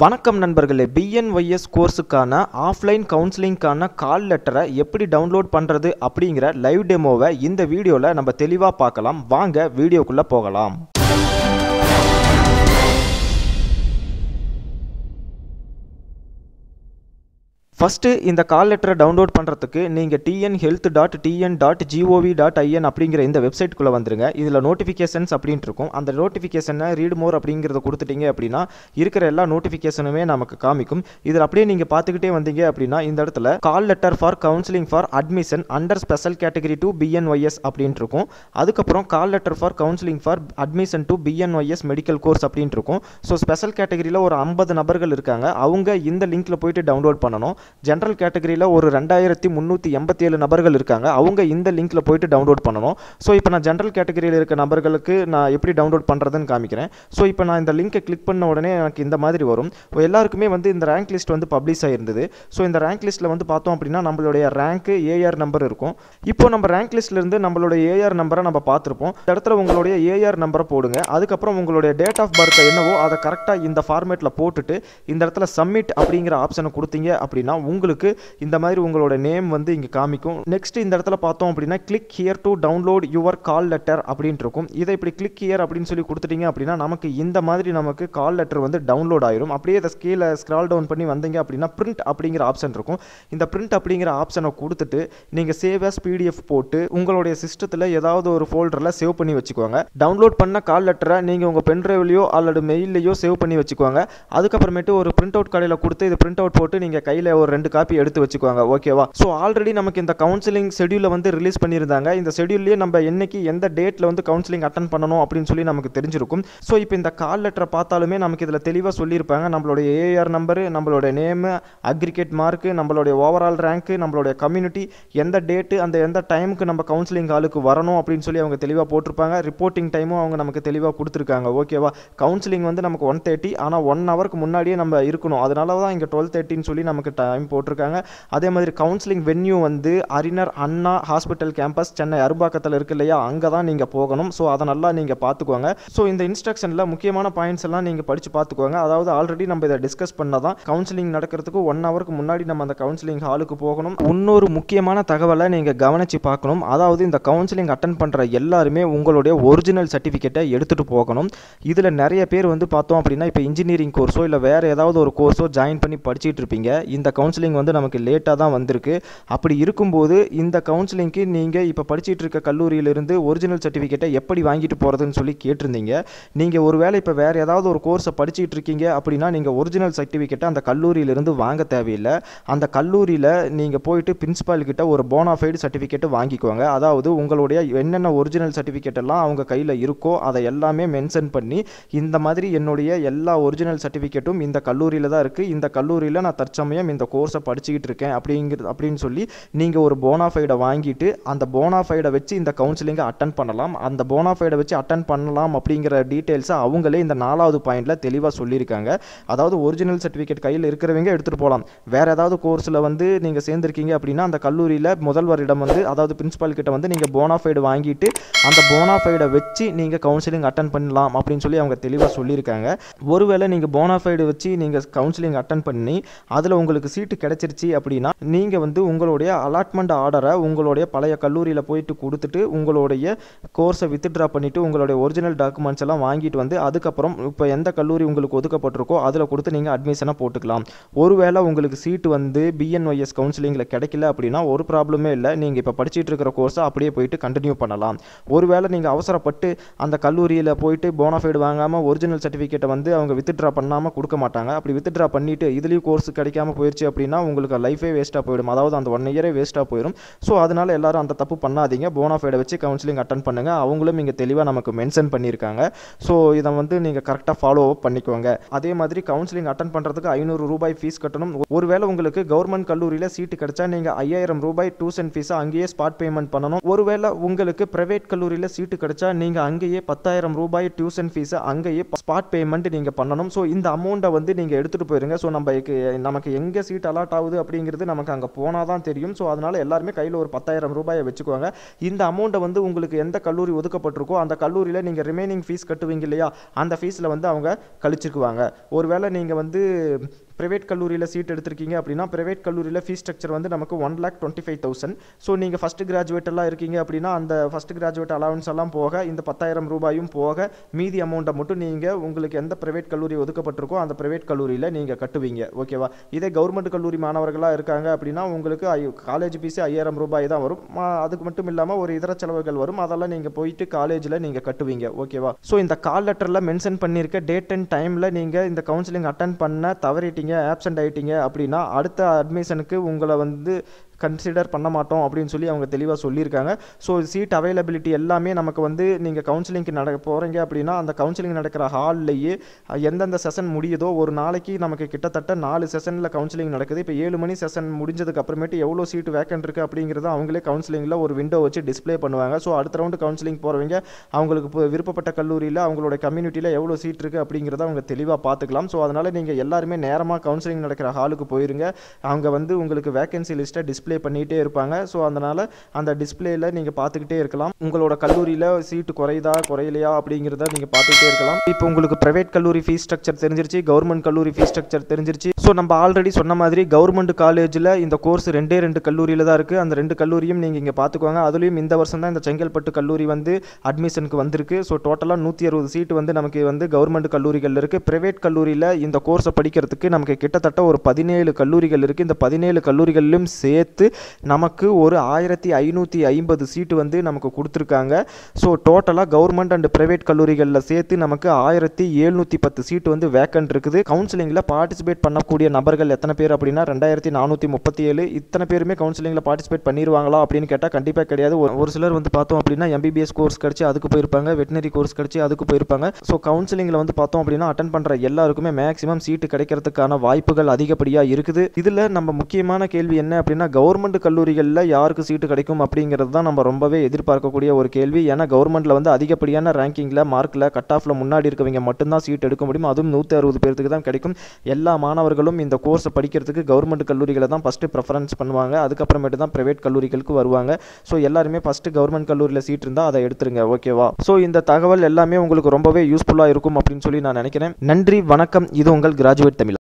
வணக்கம் நண்பர்களே BNYS கோர்ஸுக்கான offline கவுன்சிலிங்க்கான கால் லெட்டரை எப்படி டவுன்லோட் பண்ணுறது அப்படிங்கிற லைவ் டெமோவை இந்த வீடியோவில் நம்ம தெளிவாக பார்க்கலாம் வாங்க வீடியோக்குள்ளே போகலாம் ஃபஸ்ட்டு இந்த கால் லெட்டரை டவுன்லோட் பண்ணுறதுக்கு நீங்கள் TN health dot TN dot GOV dot IN அப்படிங்கிற இந்த வெப்சைட்குள்ளே வந்துருங்க இதில் நோட்டிஃபிகேஷன்ஸ் அப்படின்ட்டு இருக்கும் அந்த நோட்டிஃபிகேஷனை ரீட் மோர் அப்படிங்கிறத கொடுத்துட்டீங்க அப்படின்னா இருக்கிற எல்லா நோட்டிஃபிகேஷனுமே நமக்கு காமிக்கும் இதில் அப்படியே நீங்கள் பார்த்துக்கிட்டே வந்தீங்க அப்படின்னா இந்த இடத்துல call letter for counselling for admission under special category to BNYS அப்படின்ட்டு இருக்கும் அதுக்கப்புறம் call letter for counselling for admission to BNYS medical course அப்படின்ட்டு இருக்கும் ஸோ ஸ்பெஷல் கேட்டகரியில் ஒரு ஐம்பது நபர்கள் இருக்காங்க அவங்க இந்த லிங்க்கில் போயிட்டு டவுன்லோட் பண்ணணும் ஜென்ரல் கேட்டகரியில் ஒரு ரெண்டாயிரத்தி முந்நூற்றி எண்பத்தி ஏழு நபர்கள் இருக்காங்க அவங்க இந்த லிங்க்கில் போயிட்டு டவுன்லோட் பண்ணணும் ஸோ இப்போ நான் ஜென்ரல் கேட்டகரியில் இருக்க நபர்களுக்கு நான் எப்படி டவுன்லோட் பண்ணுறதுன்னு காமிக்கிறேன் ஸோ இப்போ நான் இந்த லிங்கை கிளிக் பண்ண உடனே எனக்கு இந்த மாதிரி வரும் இப்போ எல்லாருக்குமே வந்து இந்த ரேங்க் லிஸ்ட் வந்து பப்ளிஷ் ஆயிருந்தது ஸோ இந்த ரேங்க் லிஸ்ட்டில் வந்து பார்த்தோம் அப்படின்னா நம்மளுடைய ரேங்க்கு ஏஆர் நம்பர் இருக்கும் இப்போ நம்ம ரேங்க் லிஸ்ட்லேருந்து நம்மளுடைய ஏஆர் நம்பரை நம்ம பார்த்துருப்போம் இந்த இடத்துல உங்களுடைய ஏஆர் நம்பரை போடுங்க அதுக்கப்புறம் உங்களுடைய டேட் ஆஃப் பர்த் என்னவோ அதை கரெக்டாக இந்த ஃபார்மேட்டில் போட்டுட்டு இந்த இடத்துல சப்மிட் அப்படிங்கிற ஆப்ஷனை கொடுத்தீங்க அப்படின்னா உங்களுக்கு இந்த மாதிரி உங்களோட நேம் வந்து இங்கே காமிக்கும் நெக்ஸ்ட் இந்த இடத்துல பார்த்தோம் அப்படின்னா click here to download your call letter அப்படின்ட்டு இருக்கும் இதை இப்படி கிளிக் ஹியர் அப்படின்னு சொல்லி கொடுத்துட்டீங்க அப்படின்னா நமக்கு இந்த மாதிரி நமக்கு கால் லெட்டர் வந்து டவுன்லோட் ஆயிரும் அப்படியே இதை ஸ்கீல ஸ்க்ரால் டவுன் பண்ணி வந்தீங்க அப்படின்னா பிரிண்ட் அப்படிங்கிற ஆப்ஷன் இருக்கும் இந்த பிரிண்ட் அப்படிங்கிற ஆப்ஷனை கொடுத்துட்டு நீங்கள் சேவ் as பிடிஎஃப் போட்டு உங்களுடைய சிஸ்டத்தில் ஏதாவது ஒரு ஃபோல்டரில் சேவ் பண்ணி வச்சுக்கோங்க டவுன்லோட் பண்ண கால் லெட்டரை நீங்கள் உங்கள் பென்ட்ரைவ்லையோ அல்லது மெயிலையோ சேவ் பண்ணி வச்சுக்கோங்க அதுக்கப்புறமேட்டு ஒரு பிரிண்ட் அவுட் கடையில் கொடுத்து இது பிரிண்ட் அவுட் போட்டு நீங்கள் கையில் ஒரு ரெண்டு காப்பி எடுத்து வச்சுக்கோங்க ஓகேவா ஸோ ஆல்ரெடி நமக்கு இந்த கவுன்சிலிங் ஷெடியூலை வந்து ரிலீஸ் பண்ணியிருந்தாங்க இந்த ஷெடியூல்லேயே நம்ம என்னைக்கு எந்த டேட்டில் வந்து கவுன்சிலிங் அட்டன் பண்ணணும் அப்படின்னு சொல்லி நமக்கு தெரிஞ்சிருக்கும் ஸோ இப்போ இந்த கால் லெட்டரை பார்த்தாலுமே நமக்கு இதில் தெளிவாக சொல்லியிருப்பாங்க நம்மளுடைய ஏஆர் நம்பரு நம்மளோட நேமு அக்ரிகேட் மார்க்கு நம்மளுடைய ஓவரால் ரேங்க்கு நம்மளுடைய கம்யூனிட்டி எந்த டேட்டு அந்த எந்த டைமுக்கு நம்ம கவுன்சிலிங் ஹாலுக்கு வரணும் அப்படின்னு சொல்லி அவங்க தெளிவாக போட்டிருப்பாங்க ரிப்போர்ட்டிங் டைமும் அவங்க நமக்கு தெளிவாக கொடுத்துருக்காங்க ஓகேவா கவுன்சிலிங் வந்து நமக்கு ஒன் தேர்ட்டி ஆனால் ஒன் ஹவருக்கு முன்னாடியே நம்ம இருக்கணும் அதனால தான் இங்கே டுவெல் தேர்ட்டின்னு சொல்லி நமக்கு டைம் போட்டிருக்காங்க அதே மாதிரி கவுன்சிலிங் வென்யூ வந்து அறிஞர் அண்ணா ஹாஸ்பிட்டல் கேம்பஸ் சென்னை அரும்பாக்கத்தில் இருக்கு இல்லையா அங்கே தான் நீங்கள் போகணும் ஸோ அதை நல்லா நீங்கள் பார்த்துக்கோங்க ஸோ இந்த இன்ஸ்ட்ரக்ஷனில் முக்கியமான பாயிண்ட்ஸ் எல்லாம் நீங்கள் படித்து பார்த்துக்கோங்க அதாவது ஆல்ரெடி நம்ம இதை டிஸ்கஸ் பண்ணதான் கவுன்சிலிங் நடக்கிறதுக்கு ஒன் ஹவருக்கு முன்னாடி நம்ம அந்த கவுன்சிலிங் ஹாலுக்கு போகணும் இன்னொரு முக்கியமான தகவலை நீங்கள் கவனித்து பார்க்கணும் அதாவது இந்த கவுன்சிலிங் அட்டன் பண்ணுற எல்லாருமே உங்களுடைய ஒரிஜினல் சர்டிஃபிகேட்டை எடுத்துகிட்டு போகணும் இதில் நிறைய பேர் வந்து பார்த்தோம் அப்படின்னா இப்போ இன்ஜினியரிங் கோர்ஸோ இல்லை வேறு ஏதாவது ஒரு கோர்ஸோ ஜாயின் பண்ணி படிச்சிட்டு இருப்பீங்க இந்த கவுன்சிலிங் வந்து நமக்கு லேட்டாக தான் வந்திருக்கு அப்படி இருக்கும்போது இந்த கவுன்சிலிங்க்கு நீங்கள் இப்போ படிச்சிட்டு இருக்க கல்லூரியிலிருந்து ஒரிஜினல் சர்டிஃபிகேட்டை எப்படி வாங்கிட்டு போகிறதுன்னு சொல்லி கேட்டிருந்தீங்க நீங்கள் ஒருவேளை இப்போ வேறு ஏதாவது ஒரு கோர்ஸை படிச்சிட்டு இருக்கீங்க அப்படின்னா நீங்கள் ஒரிஜினல் சர்டிஃபிகேட்டை அந்த கல்லூரியிலிருந்து வாங்க தேவையில்லை அந்த கல்லூரியில் நீங்கள் போயிட்டு பிரின்சிபால் கிட்ட ஒரு போனாஃபைடு சர்டிஃபிகேட்டு வாங்கிக்கோங்க அதாவது உங்களுடைய என்னென்ன ஒரிஜினல் சர்டிஃபிகேட் எல்லாம் அவங்க கையில் இருக்கோ அதை எல்லாமே மென்ஷன் பண்ணி இந்த மாதிரி என்னுடைய எல்லா ஒரிஜினல் சர்டிஃபிகேட்டும் இந்த கல்லூரியில் தான் இருக்குது இந்த கல்லூரியில் நான் தற்சமயம் இந்த கோர்ஸை படிச்சுக்கிட்டு இருக்கேன் அப்படிங்கிறது அப்படின்னு சொல்லி நீங்கள் ஒரு போனாஃபைடை வாங்கிட்டு அந்த போனாஃபைடை வச்சு இந்த கவுன்சிலிங்கை அட்டன் பண்ணலாம் அந்த போனாஃபைடை வச்சு அட்டன் பண்ணலாம் அப்படிங்கிற டீட்டெயில்ஸை அவங்களே இந்த நாலாவது பாயிண்டில் தெளிவாக சொல்லியிருக்காங்க அதாவது ஒரிஜினல் சர்டிஃபிகேட் கையில் இருக்கிறவங்க எடுத்துகிட்டு போகலாம் வேறு ஏதாவது கோர்ஸில் வந்து நீங்கள் சேர்ந்துருக்கீங்க அப்படின்னா அந்த கல்லூரியில் முதல்வரிடம் வந்து அதாவது பிரின்சிபால் கிட்ட வந்து நீங்கள் போனாஃபைடு வாங்கிட்டு அந்த போனாஃபைடை வச்சு நீங்கள் கவுன்சிலிங் அட்டன் பண்ணலாம் அப்படின்னு சொல்லி அவங்க தெளிவாக சொல்லியிருக்காங்க ஒருவேளை நீங்கள் போனாஃபைடு வச்சு நீங்கள் கவுன்சிலிங் அட்டன் பண்ணி அதில் உங்களுக்கு சீட்டு கிடைச்சிருச்சு அப்படின்னா நீங்கள் வந்து உங்களுடைய அலாட்மெண்ட் ஆர்டரை உங்களுடைய பழைய கல்லூரியில் போயிட்டு கொடுத்துட்டு உங்களுடைய கோர்ஸை வித்ட்ரா பண்ணிவிட்டு உங்களுடைய ஒரிஜினல் டாக்குமெண்ட்ஸ் எல்லாம் வாங்கிட்டு வந்து அதுக்கப்புறம் இப்போ எந்த கல்லூரி உங்களுக்கு ஒதுக்கப்பட்டிருக்கோ அதில் கொடுத்து நீங்கள் அட்மிஷனை போட்டுக்கலாம் ஒருவேளை உங்களுக்கு சீட்டு வந்து பிஎன்ஒய்எஸ் கவுன்சிலிங்கில் கிடைக்கல அப்படின்னா ஒரு ப்ராப்ளமே இல்லை நீங்கள் இப்போ படிச்சுட்டு இருக்கிற கோர்ஸை அப்படியே போயிட்டு கண்டினியூ பண்ணலாம் ஒருவேளை நீங்கள் அவசரப்பட்டு அந்த கல்லூரியில் போயிட்டு போனாஃபைடு வாங்காமல் ஒரிஜினல் சர்டிஃபிகேட்டை வந்து அவங்க வித்ட்ரா பண்ணாமல் கொடுக்க மாட்டாங்க அப்படி வித்ட்ரா பண்ணிவிட்டு இதுலேயும் கோர்ஸ் கிடைக்காம போயிடுச்சு அப்படின்னா உங்களுக்கு லைஃபே வேஸ்ட்டாக போயிடும் அதாவது அந்த ஒன் இயரே வேஸ்ட்டாக போயிடும் ஸோ அதனால் எல்லாரும் அந்த தப்பு பண்ணாதீங்க போனாஃபைடை வச்சு கவுன்சிலிங் அட்டன் பண்ணுங்கள் அவங்களும் இங்கே தெளிவாக நமக்கு மென்ஷன் பண்ணியிருக்காங்க ஸோ இதை வந்து நீங்கள் கரெக்டாக ஃபாலோ அப் பண்ணிக்கோங்க அதே மாதிரி கவுன்சிலிங் அட்டன் பண்ணுறதுக்கு ஐநூறு ரூபாய் ஃபீஸ் கட்டணும் ஒருவேளை உங்களுக்கு கவர்மெண்ட் கல்லூரியில் சீட்டு கிடைச்சா நீங்கள் ஐயாயிரம் ரூபாய் டியூஷன் ஃபீஸை அங்கேயே ஸ்பாட் பேமெண்ட் பண்ணணும் ஒருவேளை உங்களுக்கு பிரைவேட் கல்லூரியில் சீட்டு கிடைச்சா நீங்கள் அங்கேயே பத்தாயிரம் ரூபாய் டியூஷன் ஃபீஸை அங்கேயே ஸ்பாட் பேமெண்ட் நீங்கள் பண்ணணும் ஸோ இந்த அமௌண்ட்டை வந்து நீங்கள் எடுத்துகிட்டு போயிருங்க ஸோ நம்ம நமக்கு எங்கே சீட்டு சீட் அலாட் ஆகுது அப்படிங்கிறது நமக்கு அங்கே போனால் தான் தெரியும் ஸோ அதனால் எல்லாருமே கையில் ஒரு பத்தாயிரம் ரூபாயை வச்சுக்குவாங்க இந்த அமௌண்ட்டை வந்து உங்களுக்கு எந்த கல்லூரி ஒதுக்கப்பட்டிருக்கோ அந்த கல்லூரியில் நீங்கள் ரிமைனிங் ஃபீஸ் கட்டுவீங்க இல்லையா அந்த ஃபீஸில் வந்து அவங்க கழிச்சிக்குவாங்க ஒருவேளை நீங்கள் வந்து ப்ரைவேட் கல்லூரியில் சீட் எடுத்திருக்கீங்க அப்படின்னா ப்ரைவேட் கல்லூரியில் ஃபீஸ் ஸ்ட்ரக்சர் வந்து நமக்கு one lakh twenty five thousand so நீங்கள் ஃபஸ்ட்டு கிராஜுவேட் எல்லாம் இருக்கீங்க அப்படின்னா அந்த ஃபஸ்ட் கிராஜுவேட் அலவன்ஸ் எல்லாம் போக இந்த பத்தாயிரம் ரூபாயும் போக மீதி அமௌண்ட்டை மட்டும் நீங்கள் உங்களுக்கு எந்த ப்ரைவேட் கல்லூரி ஒதுக்கப்பட்டிருக்கோ அந்த ப்ரைவேட் கல்லூரியில் நீங்கள் கட்டுவீங்க ஓகேவா இதே கவர்மெண்ட் கல்லூரி மாணவர்களாக இருக்காங்க அப்படின்னா உங்களுக்கு காலேஜ் ஃபீஸ் ஐயாயிரம் ரூபாய் தான் வரும் மா- அதுக்கு மட்டும் இல்லாமல் ஒரு இதர செலவுகள் வரும் அதெல்லாம் நீங்கள் போயிட்டு காலேஜில் நீங்கள் கட்டுவீங்க ஓகேவா ஸோ இந்த கால் லெட்டரில் மென்ஷன் பண்ணியிருக்க டேட் அண்ட் டைமில் நீங்கள் இந்த கவுன்சிலிங் அட்டன் பண்ண தவறிட்டீங்க ஆப்சென்ட் ஆயிட்டீங்க அப்படின்னா அடுத்த அட்மிஷனுக்கு உங்களை வந்து கன்சிடர் பண்ண மாட்டோம் அப்படின்னு சொல்லி அவங்க தெளிவாக சொல்லியிருக்காங்க ஸோ சீட் அவைலபிலிட்டி எல்லாமே நமக்கு வந்து நீங்கள் கவுன்சிலிங்க்கு நட போகிறீங்க அப்படின்னா அந்த கவுன்சிலிங் நடக்கிற ஹால்லையே எந்தெந்த செஷன் முடியுதோ ஒரு நாளைக்கு நமக்கு கிட்டத்தட்ட நாலு செஷனில் கவுன்சிலிங் நடக்குது இப்போ ஏழு மணி செஷன் முடிஞ்சதுக்கு அப்புறமேட்டு எவ்வளோ சீட் வேக்கன்ட் இருக்குது அப்படிங்கிறத அவங்களே கவுன்சிலிங்கில் ஒரு விண்டோ வச்சு டிஸ்ப்ளே பண்ணுவாங்க ஸோ அடுத்த ரவுண்டு கவுன்சிலிங் போகிறவங்க அவங்களுக்கு இப்போ விருப்பப்பட்ட கல்லூரியில் அவங்களோட கம்யூனிட்டியில் எவ்வளோ சீட் இருக்குது அப்படிங்கிறத அவங்க தெளிவாக பார்த்துக்கலாம் ஸோ அதனால் நீங்கள் எல்லாருமே நேரமாக கவுன்சிலிங் நடக்கிற ஹாலுக்கு போயிருங்க அவங்க வந்து உங்களுக்கு வேகன்சி லிஸ்ட்டை டிஸ்ப்ளே பண்ணிகிட்டே இருப்பாங்க ஸோ அதனால் அந்த டிஸ்பிளேல நீங்கள் பார்த்துக்கிட்டே இருக்கலாம் உங்களோட கல்லூரியில் சீட்டு குறையுதா குறையலையா அப்படிங்கிறத நீங்கள் பார்த்துக்கிட்டே இருக்கலாம் இப்போ உங்களுக்கு ப்ரைவேட் கல்லூரி ஃபீஸ் ஸ்ட்ரக்சர் தெரிஞ்சிருச்சு கவர்மெண்ட் கல்லூரி ஃபீஸ் ஸ்ட்ரக்சர் தெரிஞ்சிருச்சு ஸோ நம்ம ஆல்ரெடி சொன்ன மாதிரி கவர்மெண்ட் காலேஜில் இந்த கோர்ஸ் ரெண்டே ரெண்டு கல்லூரியில் தான் இருக்குது அந்த ரெண்டு கல்லூரியும் நீங்கள் இங்கே பார்த்துக்கோங்க அதுலேயும் இந்த வருஷம் தான் இந்த செங்கல்பட்டு கல்லூரி வந்து அட்மிஷனுக்கு வந்திருக்கு ஸோ டோட்டலாக நூற்றி அறுபது சீட்டு வந்து நமக்கு வந்து கவர்மெண்ட் கல்லூரிகள் இருக்குது ப்ரைவேட் கல்லூரியில் இந்த கோர்ஸை படிக்கிறதுக்கு நமக்கு கிட்டத்தட்ட ஒரு பதினேழு கல்லூரிகள் இருக்குது இந்த பதினேழு கல்லூரிகளிலும் சேர்த்து நமக்கு ஒரு ஆயிரத்தி ஐநூற்றி ஐம்பது சீட்டு வந்து நமக்கு கொடுத்துருக்காங்க ஸோ டோட்டலாக கவர்மெண்ட் அண்ட் ப்ரைவேட் கல்லூரிகளில் சேர்த்து நமக்கு ஆயிரத்தி எழுநூற்றி பத்து சீட்டு வந்து வேக்கன்ட் இருக்குது கவுன்சிலிங்கில் பார்ட்டிசிபேட் பண்ணக்கூடிய நபர்கள் எத்தனை பேர் அப்படின்னா ரெண்டாயிரத்தி நானூற்றி முப்பத்தி ஏழு இத்தனை பேருமே கவுன்சிலிங்கில் பார்ட்டிசிபேட் பண்ணிடுவாங்களா அப்படின்னு கேட்டால் கண்டிப்பாக கிடையாது ஒரு- ஒரு சிலர் வந்து பார்த்தோம் அப்படின்னா எம்பிபிஎஸ் கோர்ஸ் கிடச்சி அதுக்கு போயிருப்பாங்க வெட்டினரி கோர்ஸ் கிடச்சி அதுக்கு போயிருப்பாங்க ஸோ கவுன்சிலிங்கில் வந்து பார்த்தோம் அப்படின்னா அட்டன் பண்ணுற எல்லாருக்குமே மேக்ஸிமம் சீட்டு கிடைக்கிறதுக்கான வாய்ப்புகள் அதிகப்படியாக இருக்குது இதில் நம்ம முக்கியமான கேள்வி என்ன அப்படின்னா கவர்மெண்ட் கல்லூரிகளில் யாருக்கு சீட்டு கிடைக்கும் அப்படிங்கிறது தான் நம்ம ரொம்பவே எதிர்பார்க்கக்கூடிய ஒரு கேள்வி ஏன்னா கவர்மெண்ட்டில் வந்து அதிகப்படியான ரேங்கிங்கில் மார்க்கில் கட் ஆஃபில் முன்னாடி இருக்கவங்க மட்டும்தான் சீட் எடுக்க முடியும் அதுவும் நூற்றி அறுபது பேருக்கு தான் கிடைக்கும் எல்லா மாணவர்களும் இந்த கோர்ஸை படிக்கிறதுக்கு கவர்மெண்ட் கல்லூரிகளை தான் ஃபஸ்ட்டு ப்ரிஃபரன்ஸ் பண்ணுவாங்க அதுக்கப்புறமேட்டு தான் ப்ரைவேட் கல்லூரிகளுக்கு வருவாங்க ஸோ எல்லாருமே ஃபஸ்ட்டு கவர்மெண்ட் கல்லூரியில் சீட் இருந்தால் அதை எடுத்துருங்க ஓகேவா ஸோ இந்த தகவல் எல்லாமே உங்களுக்கு ரொம்பவே யூஸ்ஃபுல்லாக இருக்கும் அப்படின்னு சொல்லி நான் நினைக்கிறேன் நன்றி வணக்கம் இது உங்கள் கிராஜுவேட் தமிழ்